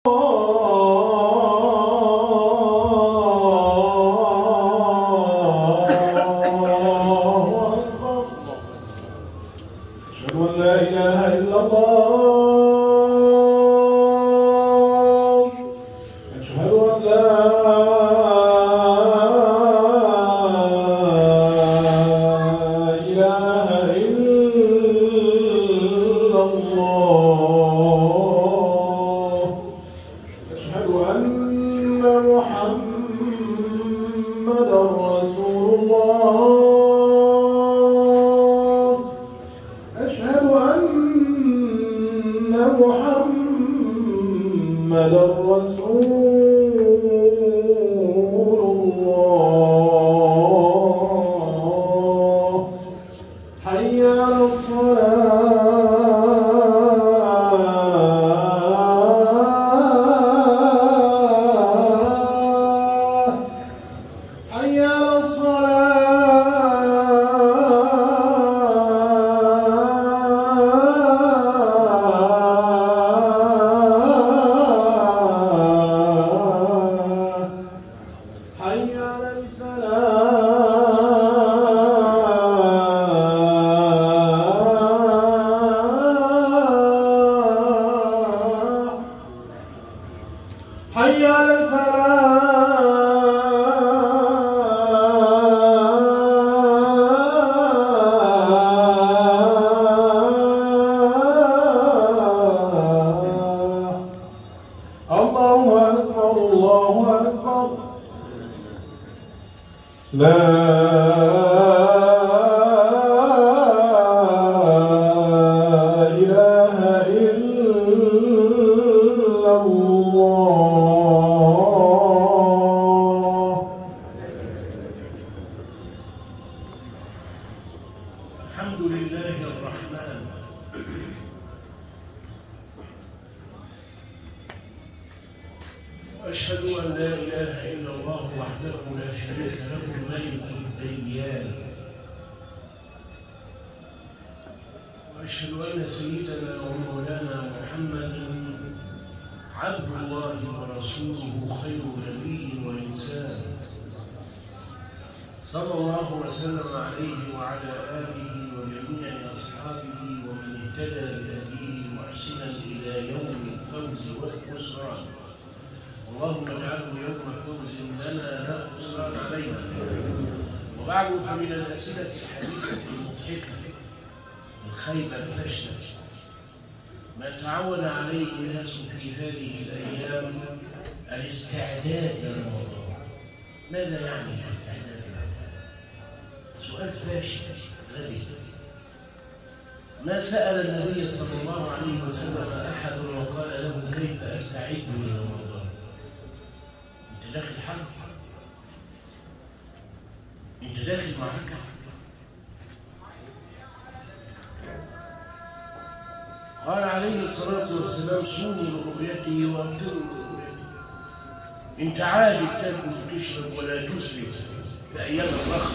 انت عادي تاكل وتشرب ولا تسرف في ايام الرخاء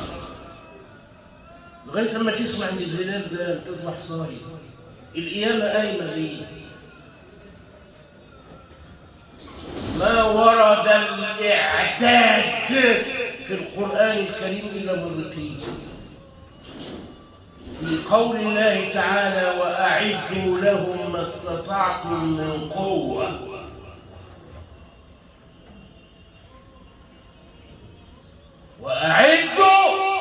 لغايه لما تسمع ان الهلال ده تصبح صايم القيامه قايمه ايه ما ورد الاعداد في القران الكريم الا مرتين في قول الله تعالى واعدوا لهم ما استطعتم من قوه وأعدوا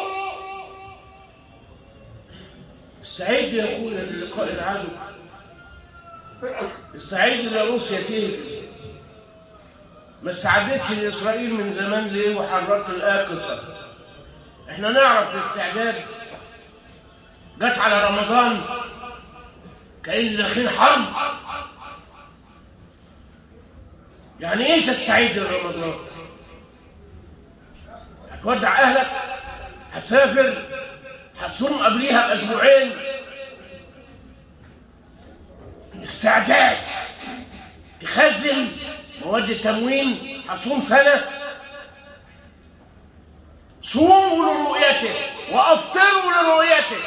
استعد يا أخويا للقاء العدو استعد لروسيا تيجي ما استعدتش لإسرائيل من زمان ليه وحررت الآقصة احنا نعرف الاستعداد جت على رمضان كأن داخلين حرب يعني ايه تستعد لرمضان هتودع اهلك هتسافر هتصوم قبليها باسبوعين استعداد تخزن مواد التموين هتصوم سنه صوموا لرؤيته وافطروا لرؤيته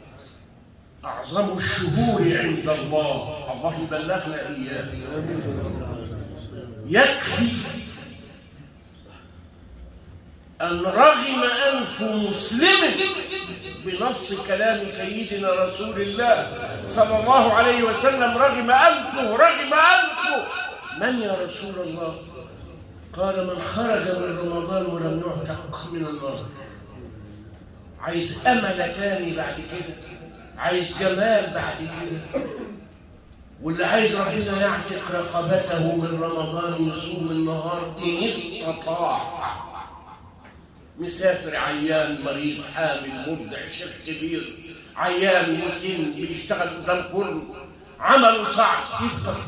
اعظم الشهور عند الله الله يبلغنا اياه يكفي أن رغم أنف مسلم بنص كلام سيدنا رسول الله صلى الله عليه وسلم رغم أنفه رغم أنفه من يا رسول الله قال من خرج من رمضان ولم يعتق من النار عايز أمل تاني بعد كده عايز جمال بعد كده واللي عايز ربنا يعتق رقبته من رمضان يصوم النهار إن استطاع مسافر عيان مريض حامل مبدع شيخ كبير عيان مسن بيشتغل قدام كله عمله صعب يفطر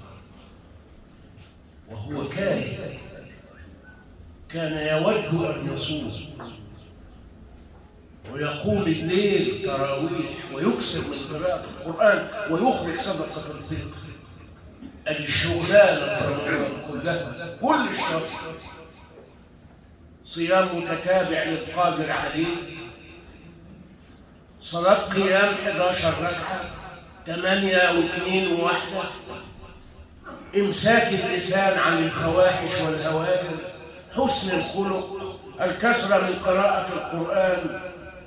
وهو كاره كان يود ان يصوم ويقوم الليل تراويح ويكسر من قراءة القرآن ويخرج صدقة الفطر ادي الشغلانة في رمضان كلها كل الشهر صيام متتابع للقادر عليه صلاة قيام 11 ركعة 8 و2 وواحدة إمساك اللسان عن الفواحش والهوان حسن الخلق الكثرة من قراءة القرآن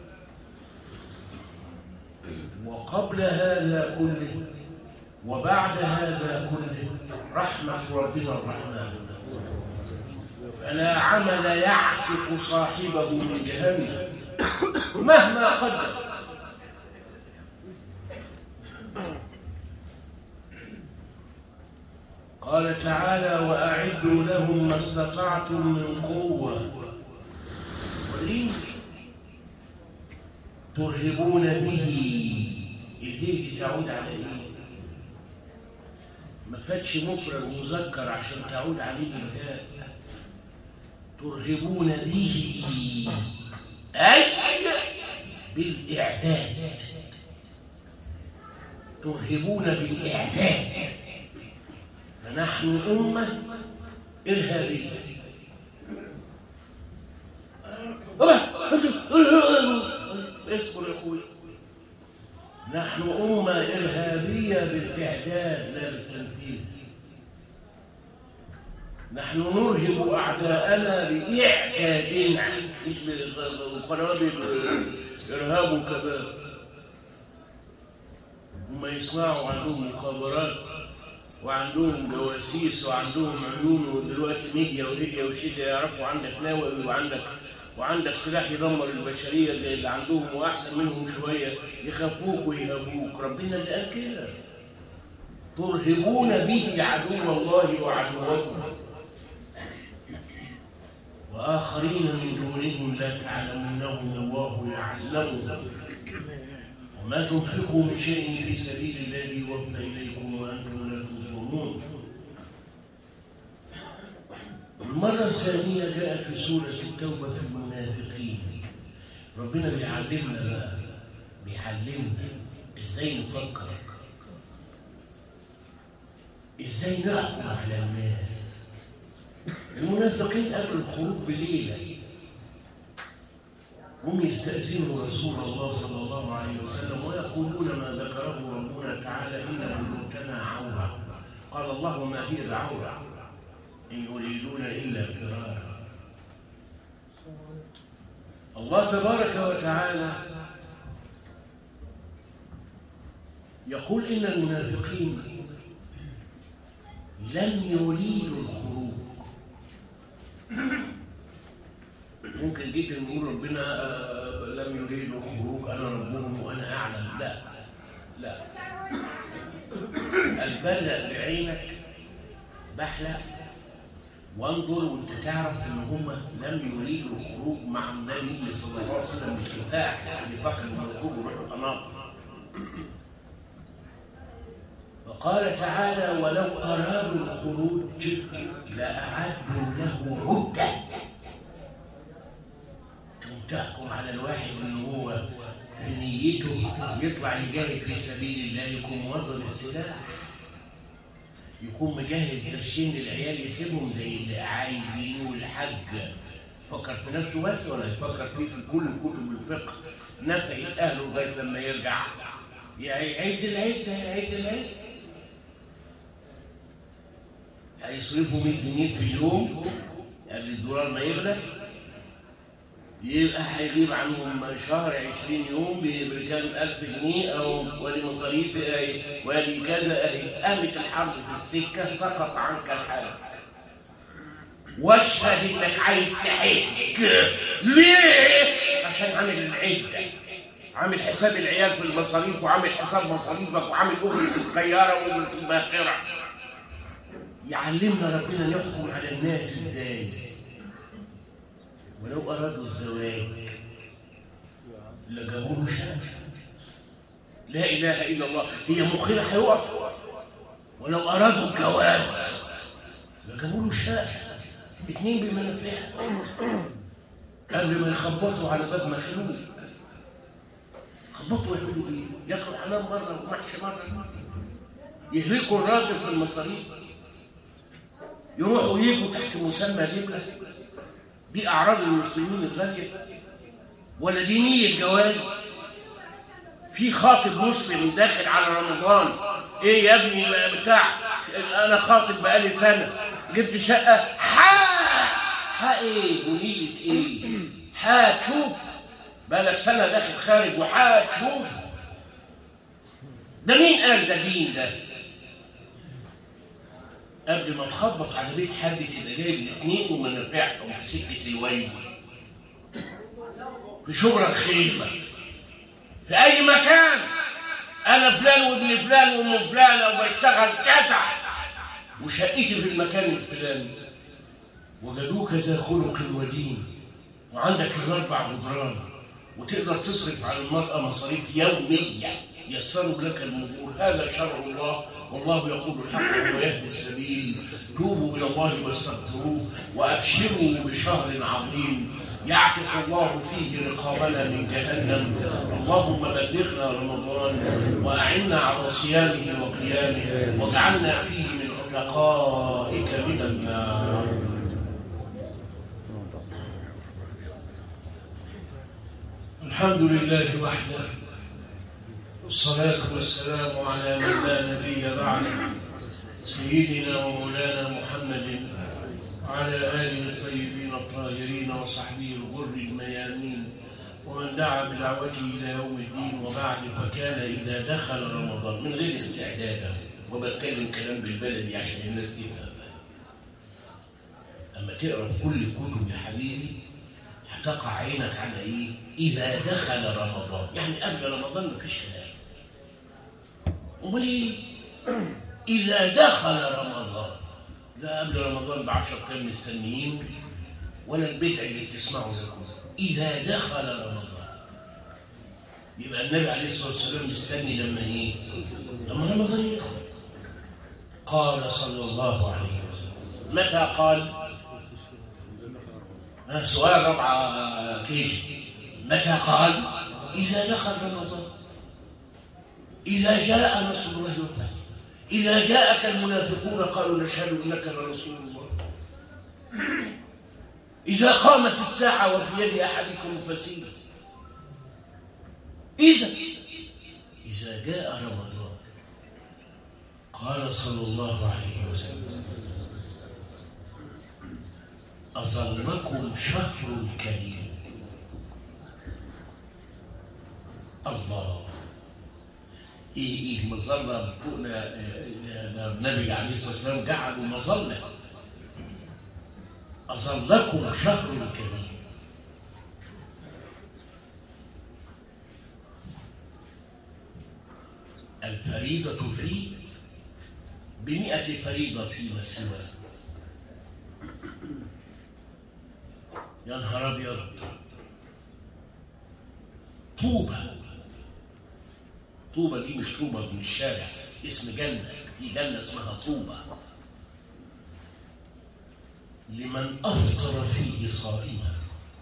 وقبل هذا كله وبعد هذا كله رحمة ربنا الرحمن فلا عمل يعتق صاحبه من جهنم مهما قدر قال تعالى وأعدوا لهم ما استطعتم من قوة وليه ترهبون به الهيج تعود على ايه ما فاتش مفرد مذكر عشان تعود عليه الهاء ترهبون به أي بالإعداد ترهبون بالإعداد فنحن أمة إرهابية اصبر يا أخوي نحن أمة إرهابية بالإعداد لا بالتنفيذ نحن نرهب أعداءنا بإعدادنا مش بالقنوات الإرهاب والكباب هم يسمعوا عندهم مخابرات وعندهم جواسيس وعندهم عيون ودلوقتي ميديا وليديا وشيلة يعرفوا عندك نووي وعندك وعندك سلاح يدمر البشرية زي اللي عندهم وأحسن منهم شوية يخافوك ويهابوك ربنا اللي قال كده ترهبون به عدو الله وعدوكم وآخرين من دونهم لا تعلمونهم الله يعلمهم وما تنفقوا من شيء في سبيل الله يوفى إليكم وأنتم لا تظلمون المرة الثانية جاءت في سورة التوبة في المنافقين ربنا بيعلمنا بقى بيعلمنا ازاي نفكر ازاي نحكم على الناس المنافقين قبل الخروج بليلة هم يستأذنوا رسول الله صلى الله عليه وسلم ويقولون ما ذكره ربنا تعالى إن بيوتنا عورة قال الله ما هي العورة إن يريدون إلا فرارا الله تبارك وتعالى يقول إن المنافقين لم يريدوا الخروج ممكن جدا نقول ربنا لم يريدوا الخروج أنا ربهم وأنا أعلم لا لا البلع بعينك بحلق وانظر وانت تعرف ان هم لم يريدوا الخروج مع النبي صلى الله عليه وسلم بالكفاح نفاق المخروج وروح القناطر وقال تعالى ولو ارادوا الخروج لاعدوا له عده تحكم على الواحد ان هو في نيته يطلع يجاهد في سبيل الله يكون موظف السلاح يكون مجهز قرشين للعيال يسيبهم زي اللي عايزين والحج فكر في نفسه بس ولا يفكر فيه في كل كتب الفقه نفقت اهله لغايه لما يرجع يعيد العده يعيد العده هيصرفوا 100 جنيه في اليوم قبل الدولار ما يغلى يبقى هيجيب عنهم شهر 20 يوم بكام ألف جنيه أو ودي مصاريف أهي ودي كذا أهي قامت الحرب في السكة سقط عنك الحرب واشهد انك عايز تحج ليه؟ عشان عامل العده عامل حساب العيال في المصاريف وعامل حساب مصاريفك وعامل اجره الطياره واجره الباخره يعلمنا ربنا نحكم على الناس ازاي ولو ارادوا الزواج لجابوا له شمس لا اله الا الله هي مخنا هيقف ولو ارادوا الجواز لجابوا له شاشه اتنين بمنافعهم قبل ما يخبطوا على باب مخلوق خبطوا يعملوا ايه؟ ياكلوا حمام مره ومحشي مره يهلكوا الراجل في المصاريف يروحوا يجوا تحت مسمى دبله دي اعراض المسلمين الغاليه ولا دي نيه جواز في خاطب مسلم داخل على رمضان ايه يا ابني بتاع انا خاطب بقالي سنه جبت شقه حا حا ايه ونية ايه حا تشوف بقالك سنه داخل خارج وحا تشوف ده مين قال ده دين ده قبل ما تخبط على بيت حد تبقى جايب الاثنين ومنافعهم في سكه الويل في شبرا الخيمه في اي مكان انا فلان وابن فلان وام فلانه وبشتغل كتع وشقتي في المكان الفلاني وجدوك ذا خلق ودين وعندك الاربع جدران وتقدر تصرف على المراه مصاريف يوميه يسروا لك الامور هذا شرع الله والله يقول الحق ويهدي السبيل توبوا الى الله واستغفروه وابشروا بشهر عظيم يعتق الله فيه رقابنا من جهنم اللهم بلغنا رمضان واعنا على صيامه وقيامه واجعلنا فيه من عتقائك من النار الحمد لله وحده والصلاة والسلام على من لا نبي بعده سيدنا ومولانا محمد وعلى آله الطيبين الطاهرين وصحبه الغر الميامين ومن دعا بدعوته إلى يوم الدين وبعد فكان إذا دخل رمضان من غير استعداد وبتكلم كلام بالبلدي عشان الناس تفهم أما تقرأ في كل الكتب يا حبيبي هتقع عينك على إيه؟ إذا دخل رمضان يعني قبل رمضان مفيش كلام أمال إيه؟ إذا دخل رمضان لا قبل رمضان بعشر أيام مستنيين ولا البدع اللي بتسمعه ده كله إذا دخل رمضان يبقى النبي عليه الصلاة والسلام مستني لما إيه؟ لما رمضان يدخل قال صلى الله عليه وسلم متى قال؟ ها سؤال رابعة كيجي متى قال؟ إذا دخل رمضان إذا جاء نصر الله والفتح إذا جاءك المنافقون قالوا نشهد إنك لرسول الله إذا قامت الساعة وفي يد أحدكم فسيل إذا إذا جاء رمضان قال صلى الله عليه وسلم أظلكم شهر كريم الله ايه ايه مظله فوقنا ده النبي عليه الصلاه والسلام جعلوا مظله اظلكم شهر كريم الفريضة فيه بمئة فريضة فيما سواه يا نهار أبيض طوبى طوبى دي مش طوبى من الشارع اسم جنة دي جنة اسمها طوبى لمن أفطر فيه صائما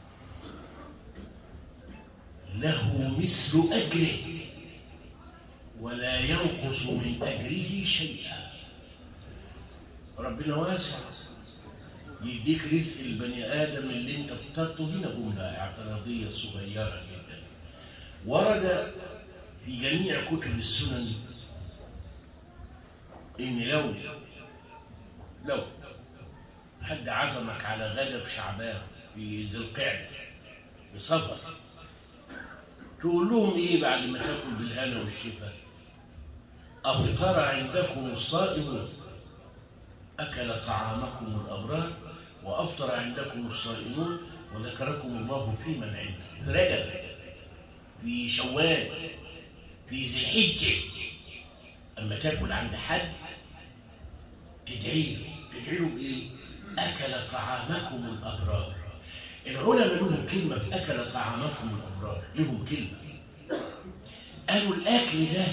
له مثل أجره ولا ينقص من أجره شيئا ربنا واسع يديك رزق البني آدم اللي انت اخترته هنا جملة اعتراضية صغيرة جدا ورد في جميع كتب السنن ان لو لو حد عزمك على غدا في شعبان في ذي القعده في سفر تقول لهم ايه بعد ما تاكل بالهنا والشفاء افطر عندكم الصائمون اكل طعامكم الابرار وافطر عندكم الصائمون وذكركم الله في من عنده في رجب في شوال في ذي الحجه اما تاكل عند حد تدعي له تدعي له بايه اكل طعامكم الابرار العلماء لهم كلمه في اكل طعامكم الابرار لهم كلمه قالوا الاكل ده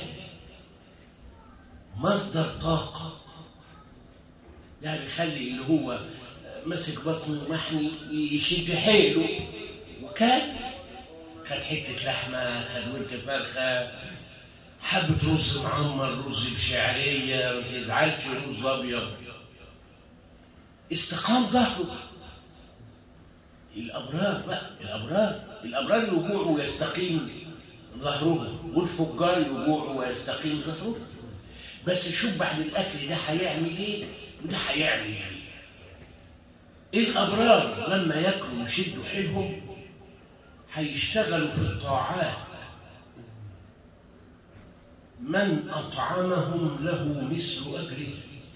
مصدر طاقه يعني يخلي اللي هو مسك بطنه محني يشد حيله وكان خد حته لحمه خد ورك فرخه حبة رز معمر رز بشعرية ما تزعلش رز أبيض استقام ظهره الأبرار بقى الأبرار الأبرار يجوعوا ويستقيم ظهرهم والفجار يجوعوا ويستقيم ظهرهم بس شوف بعد الأكل ده هيعمل إيه وده هيعمل إيه الأبرار لما ياكلوا ويشدوا حيلهم هيشتغلوا في الطاعات من أطعمهم له مثل أجره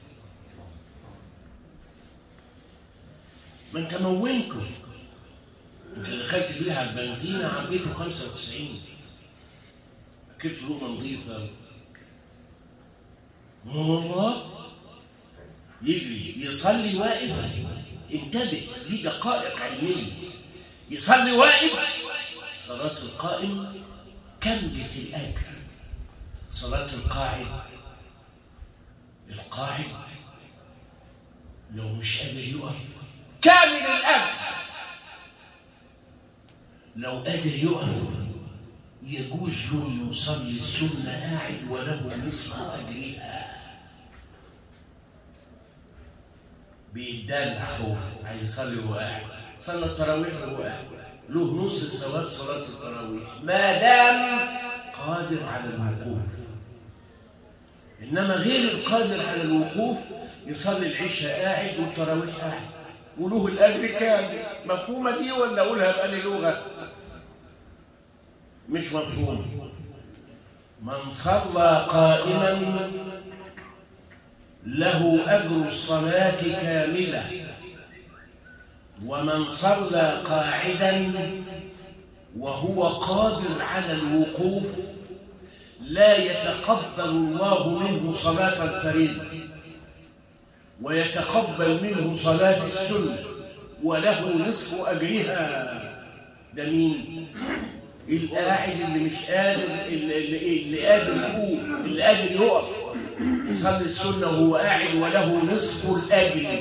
ما انت مونته انت دخلت بيه على البنزينة عبيته 95 اكلت لقمة نظيفة والله يجري يصلي واقف انتبه دي دقائق علمية يصلي واقف صلاة القائم كملة الأجر صلاة القاعد القاعد لو مش قادر يقف كامل الأجر لو قادر يقف يجوز له يصلي السنة قاعد وله نصف أجرها بيدلع هو عايز يصلي وهو قاعد صلى التراويح وهو قاعد له نص ثواب صلاة التراويح ما دام قادر على الوقوف إنما غير القادر على الوقوف يصلي العشاء قاعد والتراويح قاعد وله الأجر كامل مفهومة دي ولا أقولها بأني لغة مش مفهوم من صلى قائما له أجر الصلاة كاملة ومن صلى قاعدا وهو قادر على الوقوف لا يتقبل الله منه صلاة الفريضة ويتقبل منه صلاة السنة وله نصف أجرها ده مين؟ القاعد اللي مش قادر اللي, اللي, اللي قادر يقوم اللي قادر يقف يصلي السنة وهو قاعد وله نصف الأجر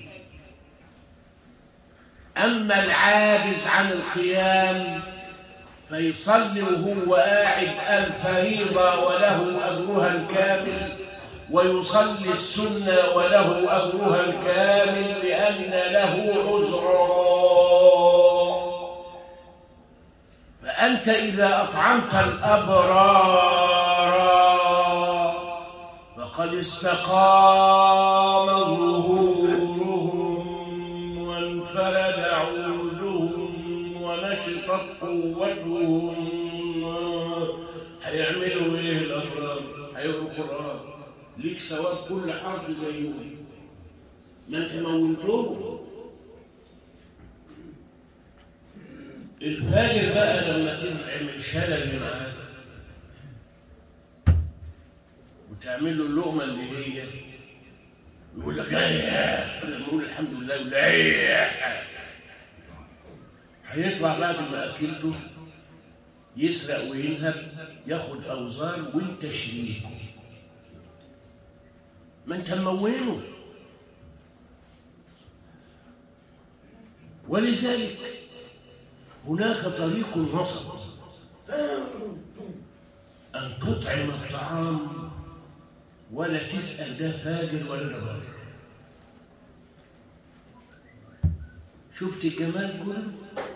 أما العاجز عن القيام فيصلي وهو قاعد الفريضة وله أجرها الكامل ويصلي السنة وله أجرها الكامل لأن له عذرا فأنت إذا أطعمت الأبرار فقد استقام ظهورهم وانفرد عودهم ونشطت قوتهم هيعملوا ايه الابرار هيقروا قران ليك ثواب كل حرف زيهم ما انت مونتهم الفاجر بقى لما تعمل شلل معاه وتعمل له اللقمه اللي هي يقول لك ايه لما يقول الحمد لله يقول ايه هيطلع بعد ما اكلته يسرق وينهب ياخد اوزار وانت شريكه ما انت ممونه ولذلك هناك طريق وسط أن تطعم الطعام ولا تسأل ده فاجر ولا ده بار شفت الجمال كله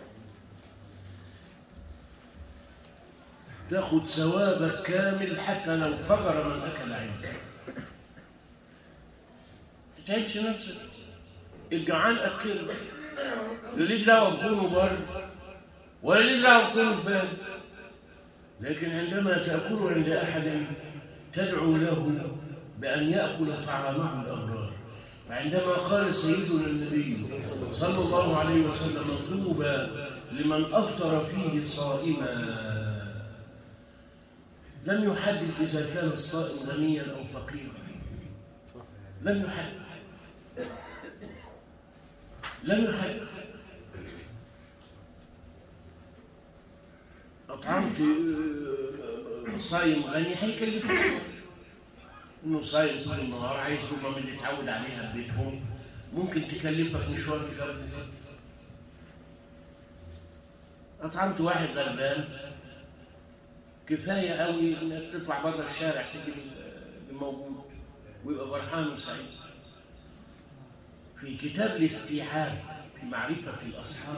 تاخد ثوابك كامل حتى لو فجر من أكل عندك تعبش نفسك الجعان اكله لا ليك دعوه بكونه بارد ولا ليك دعوه بكونه بارد لكن عندما تاكل عند احد تدعو له بان ياكل طعامه الابرار فعندما قال سيدنا النبي صلى الله عليه وسلم طوبى لمن افطر فيه صائما لم يحدد اذا كان الصائم غنيا او فقيرا لم يحدد لم يحدد أطعمت آه، صايم غني هيكلفك إنه صايم طول النهار عايز لقمة من اللي اتعود عليها في بيتهم ممكن تكلفك مشوار مش عارف ست أطعمت واحد غلبان كفاية قوي إنك تطلع بره الشارع تجي الموجود ويبقى فرحان وسعيد في كتاب الاستيعاب في معرفة الأصحاب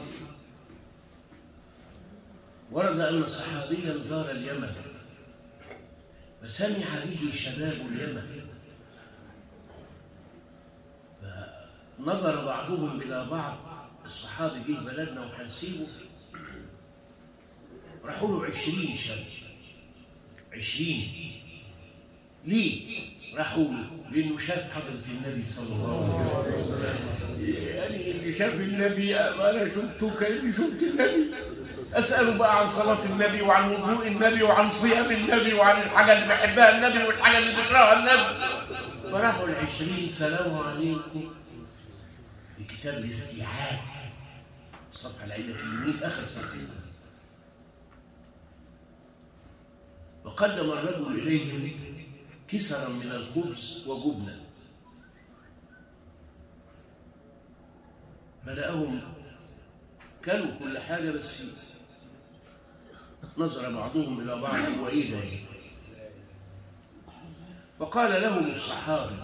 ورد أن صحابيا زار اليمن فسمع به شباب اليمن فنظر بعضهم إلى بعض الصحابي جه بلدنا وهنسيبه راحوا له عشرين شاب عشرين ليه؟ راحوا له لأنه شاف حضرة النبي صلى الله عليه وسلم يعني اللي شاف النبي أنا شفته كأني شفت النبي أسأله بقى عن صلاة النبي وعن وضوء النبي وعن صيام النبي وعن الحاجة اللي بيحبها النبي والحاجة اللي بيكرهها النبي فراحوا العشرين سلام عليكم بكتاب الاستيعاب الصفحة العينة اليمين آخر صفحة وقدم الرجل إليهم كسرا من الخبز وجبنا فلقاهم كلوا كل حاجة بس نظر بعضهم إلى بعض هو إيه ده إيه؟ فقال لهم الصحابي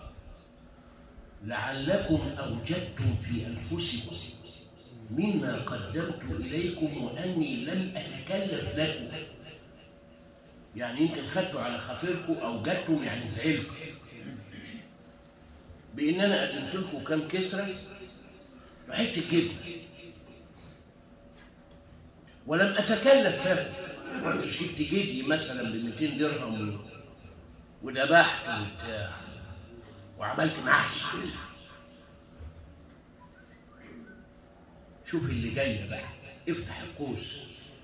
لعلكم أوجدتم في أنفسكم مما قدمت إليكم وأني لم أتكلف لكم يعني يمكن خدتوا على خاطركم أو جدتم يعني زعلتوا بإن أنا قدمت لكم كام كسرة وحتة كده ولم أتكلف لكم رحت جبت جدي مثلا ب 200 درهم وذبحت وبتاع وعملت محشي شوف اللي جايه بقى افتح القوس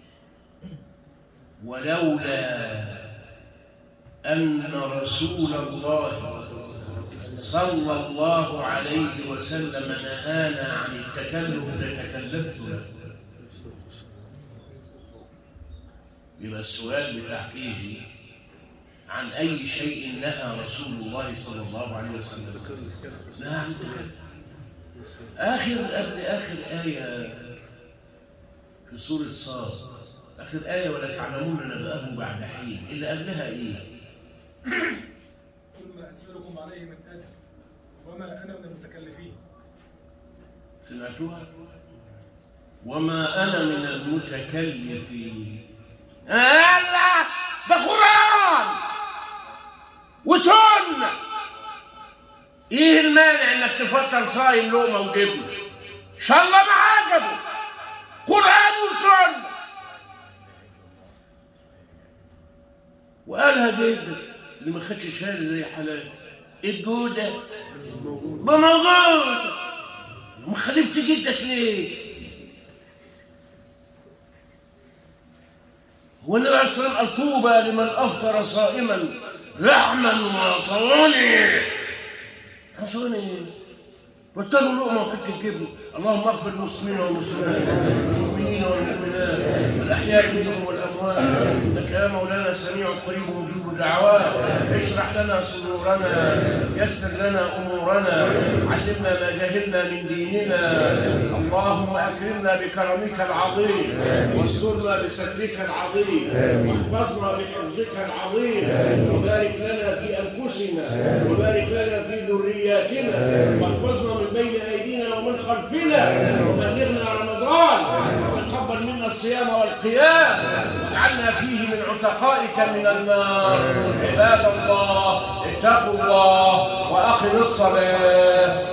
ولولا أن رسول الله صلى الله عليه وسلم نهانا عن التكلف لتكلفت له يبقى السؤال بتاع كيجي عن أي شيء نهى رسول الله صلى الله عليه وسلم نهى عن التكلف آخر قبل آخر آية في سورة صاد آخر آية ولا تعلمون نبأه بعد حين اللي قبلها إيه؟ قل ما أسألكم عليه من أجر وما أنا من المتكلفين سمعتوها؟ وما أنا من المتكلفين ألا ده قرآن وسنة إيه المانع إنك تفطر صايم لقمة وجبنة؟ إن شاء الله ما عجبه قرآن وسنة وقالها جدا اللي ما خدش شهاده زي حالات الجوده بموجود ما خلفت جدك ليه؟ هو النبي عليه الصلاه والسلام قال طوبى لمن افطر صائما لحما وصواني صواني واتقوا لقمة وحتة جبن اللهم اغفر المسلمين والمسلمات المؤمنين والمؤمنات الأحياء منهم والأموات إنك يا مولانا سميع قريب مجيب الدعوات اشرح لنا صدورنا يسر لنا أمورنا علمنا ما جهلنا من ديننا اللهم أكرمنا بكرمك العظيم واسترنا بسترك العظيم واحفظنا بحفظك العظيم وبارك لنا في أنفسنا وبارك لنا في ذرياتنا واحفظنا من بين أيدينا ومن خلفنا وبلغنا رمضان وتقبل منا الصيام والقيام واجعلنا فيه من عتقائك من النار عباد الله اتقوا الله وأقم الصلاة